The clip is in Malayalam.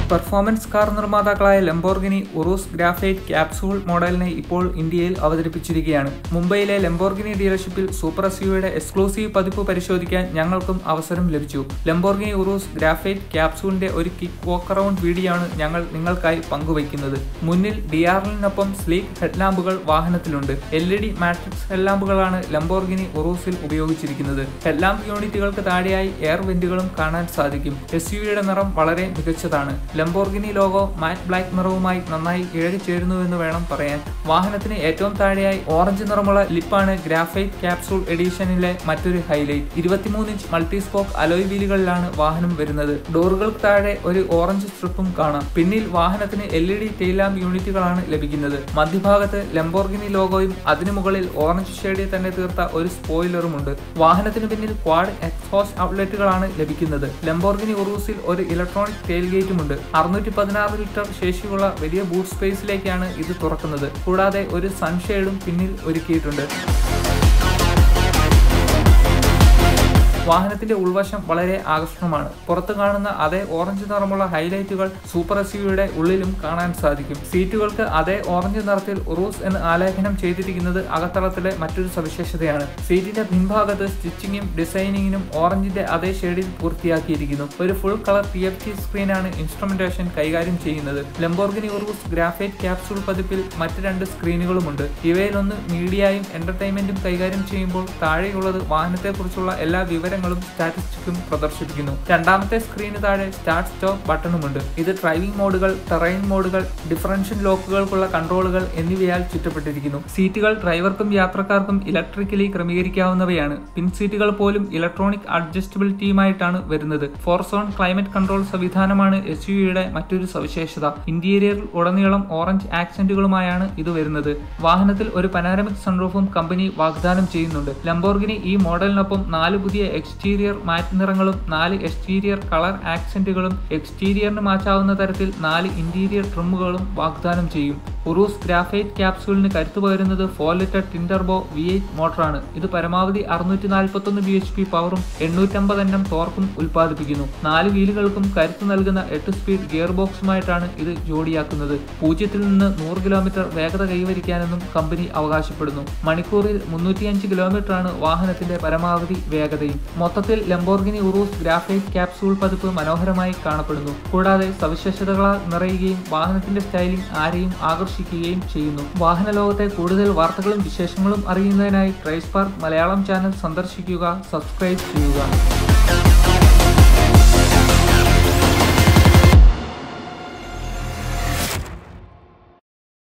പെർഫോമൻസ് കാർ നിർമ്മാതാക്കളായ ലംബോർഗിനി ഉറൂസ് ഗ്രാഫൈറ്റ് ക്യാപ്സൂൾ മോഡലിനെ ഇപ്പോൾ ഇന്ത്യയിൽ അവതരിപ്പിച്ചിരിക്കുകയാണ് മുംബൈയിലെ ലംബോർഗിനി ഡീലർഷിപ്പിൽ സൂപ്പർ എസ്യുയുടെ എക്സ്ക്ലൂസീവ് പതിപ്പ് പരിശോധിക്കാൻ ഞങ്ങൾക്കും അവസരം ലഭിച്ചു ലംബോർഗിനി ഉറൂസ് ഗ്രാഫൈറ്റ് ക്യാപ്സൂളിന്റെ ഒരു കിക്ക് വോക്ക് അറൌണ്ട് വീഡിയോ ആണ് ഞങ്ങൾ നിങ്ങൾക്കായി പങ്കുവയ്ക്കുന്നത് മുന്നിൽ ഡി ആർ എല്ലിനൊപ്പം സ്ലീക്ക് ഹെഡ്ലാമ്പുകൾ വാഹനത്തിലുണ്ട് എൽ ഇ ഡി മാട്രിക്സ് ഹെഡ്ലാമ്പുകളാണ് ലംബോർഗിനി ഉറൂസിൽ ഉപയോഗിച്ചിരിക്കുന്നത് ഹെഡ്ലാമ്പ് യൂണിറ്റുകൾക്ക് താഴെയായി എയർ വെന്റുകളും കാണാൻ സാധിക്കും എസ് യുടെ നിറം വളരെ മികച്ചതാണ് ലംബോർഗിനി ലോഗോ മാറ്റ് ബ്ലാക്ക് നിറവുമായി നന്നായി ഇഴകിച്ചേരുന്നുവെന്ന് വേണം പറയാൻ വാഹനത്തിന് ഏറ്റവും താഴെയായി ഓറഞ്ച് നിറമുള്ള ലിപ്പാണ് ഗ്രാഫൈറ്റ് ക്യാപ്സൂൾ എഡിഷനിലെ മറ്റൊരു ഹൈലൈറ്റ് ഇരുപത്തിമൂന്ന് ഇഞ്ച് മൾട്ടിസ്പോക്ക് അലോയ് വീലുകളിലാണ് വാഹനം വരുന്നത് ഡോറുകൾക്ക് താഴെ ഒരു ഓറഞ്ച് സ്ട്രിപ്പും കാണാം പിന്നിൽ വാഹനത്തിന് എൽ ഇ ഡി ടെയിലാമ്പ് യൂണിറ്റുകളാണ് ലഭിക്കുന്നത് മധ്യഭാഗത്ത് ലംബോർഗിനി ലോഗോയും അതിനു മുകളിൽ ഓറഞ്ച് ഷെയ്ഡിൽ തന്നെ തീർത്ത ഒരു സ്പോയിലറും ഉണ്ട് വാഹനത്തിന് പിന്നിൽ ക്വാഡ് എക്സ്ഹോസ്റ്റ് ഔട്ട്ലെറ്റുകളാണ് ലഭിക്കുന്നത് ലംബോർഗിനി ഉറൂസിൽ ഒരു ഇലക്ട്രോണിക് ടെയിൽ ഗേറ്റും ഉണ്ട് അറുന്നൂറ്റി പതിനാറ് ലിറ്റർ ശേഷിയുള്ള വലിയ ബൂട്ട് സ്പേസിലേക്കാണ് ഇത് തുറക്കുന്നത് കൂടാതെ ഒരു സൺഷെയ്ഡും പിന്നിൽ ഒരുക്കിയിട്ടുണ്ട് വാഹനത്തിന്റെ ഉൾവശം വളരെ ആകർഷണമാണ് പുറത്ത് കാണുന്ന അതേ ഓറഞ്ച് നിറമുള്ള ഹൈലൈറ്റുകൾ സൂപ്പർ എസ് യുടെ ഉള്ളിലും കാണാൻ സാധിക്കും സീറ്റുകൾക്ക് അതേ ഓറഞ്ച് നിറത്തിൽ ഉറൂസ് എന്ന് ആലേഖനം ചെയ്തിരിക്കുന്നത് അകത്തളത്തിലെ മറ്റൊരു സവിശേഷതയാണ് സീറ്റിന്റെ പിൻഭാഗത്ത് സ്റ്റിച്ചിങ്ങും ഡിസൈനിങ്ങിനും ഓറഞ്ചിന്റെ അതേ ഷെയ്ഡിൽ പൂർത്തിയാക്കിയിരിക്കുന്നു ഒരു full colour T F T സ്ക്രീനാണ് ഇൻസ്ട്രുമെന്റേഷൻ കൈകാര്യം ചെയ്യുന്നത് ലംബോർഗിനി ഉറൂസ് ഗ്രാഫൈറ്റ് ക്യാപ്സൂൾ പതിപ്പിൽ മറ്റ് രണ്ട് സ്ക്രീനുകളുമുണ്ട് ഇവയിലൊന്ന് മീഡിയയും എന്റർടൈൻമെന്റും കൈകാര്യം ചെയ്യുമ്പോൾ താഴെയുള്ളത് വാഹനത്തെക്കുറിച്ചുള്ള എല്ലാ വിവരങ്ങളും സ്റ്റാറ്റിസ്റ്റിക്കും പ്രദർശിപ്പിക്കുന്നു രണ്ടാമത്തെ സ്ക്രീന് താഴെ സ്റ്റാർട്ട് സ്റ്റോപ്പ് ബട്ടണുമുണ്ട് ഇത് ഡ്രൈവിംഗ് മോഡുകൾ ടെറൈൻ മോഡുകൾ ഡിഫറൻഷ്യൽ ലോക്കുകൾക്കുള്ള കൺട്രോളുകൾ എന്നിവയാൽ ചുറ്റപ്പെട്ടിരിക്കുന്നു സീറ്റുകൾ ഡ്രൈവർക്കും യാത്രക്കാർക്കും ഇലക്ട്രിക്കലി ക്രമീകരിക്കാവുന്നവയാണ് പിൻ സീറ്റുകൾ പോലും ഇലക്ട്രോണിക് അഡ്ജസ്റ്റബിലിറ്റിയുമായിട്ടാണ് വരുന്നത് ഫോർ സോൺ ക്ലൈമറ്റ് കൺട്രോൾ സംവിധാനമാണ് എസ് യുടെ മറ്റൊരു സവിശേഷത ഇന്റീരിയറിൽ ഉടനീളം ഓറഞ്ച് ആക്സെന്റുകളുമായാണ് ഇത് വരുന്നത് വാഹനത്തിൽ ഒരു പനാരമിക് സൺറൂഫും കമ്പനി വാഗ്ദാനം ചെയ്യുന്നുണ്ട് ലംബോർഗിനി ഈ മോഡലിനൊപ്പം നാല് പുതിയ എക്സ്റ്റീരിയർ മാറ്റ് നിറങ്ങളും നാല് എക്സ്റ്റീരിയർ കളർ ആക്സെന്റുകളും എക്സ്റ്റീരിയറിന് മാറ്റാവുന്ന തരത്തിൽ നാല് ഇന്റീരിയർ ട്രിമ്മുകളും വാഗ്ദാനം ചെയ്യും ഉറൂസ് ഗ്രാഫൈറ്റ് ക്യാപ്സൂളിന് കരുത്തു പകരുന്നത് four litre twin turbo V eight മോട്ടറാണ് ഇത് പരമാവധി അറുന്നൂറ്റി നാൽപ്പത്തൊന്ന് ബി എച്ച് പി പവറും എണ്ണൂറ്റമ്പത് എണ്ണം ടോർക്കും ഉൽപ്പാദിപ്പിക്കുന്നു നാല് വീലുകൾക്കും കരുത്ത് നൽകുന്ന എട്ട് സ്പീഡ് ഗിയർ ബോക്സുമായിട്ടാണ് ഇത് ജോഡിയാക്കുന്നത് പൂജ്യത്തിൽ നിന്ന് നൂറ് കിലോമീറ്റർ വേഗത കൈവരിക്കാനെന്നും കമ്പനി അവകാശപ്പെടുന്നു മണിക്കൂറിൽ മുന്നൂറ്റിയഞ്ച് കിലോമീറ്ററാണ് വാഹനത്തിന്റെ പരമാവധി വേഗതയും മൊത്തത്തിൽ ലംബോർഗിനി ഉറൂസ് ഗ്രാഫൈറ്റ് ക്യാപ്സൂൾ പതിപ്പ് മനോഹരമായി കാണപ്പെടുന്നു കൂടാതെ സവിശേഷതകളാൽ നിറയുകയും വാഹനത്തിന്റെ സ്റ്റൈലിംഗ് ആരെയും ആകർഷിക്കുകയും ചെയ്യുന്നു വാഹന ലോകത്തെ കൂടുതൽ വാർത്തകളും വിശേഷങ്ങളും അറിയുന്നതിനായി ട്രൈസ്പാർക്ക് മലയാളം ചാനൽ സന്ദർശിക്കുക സബ്സ്ക്രൈബ് ചെയ്യുക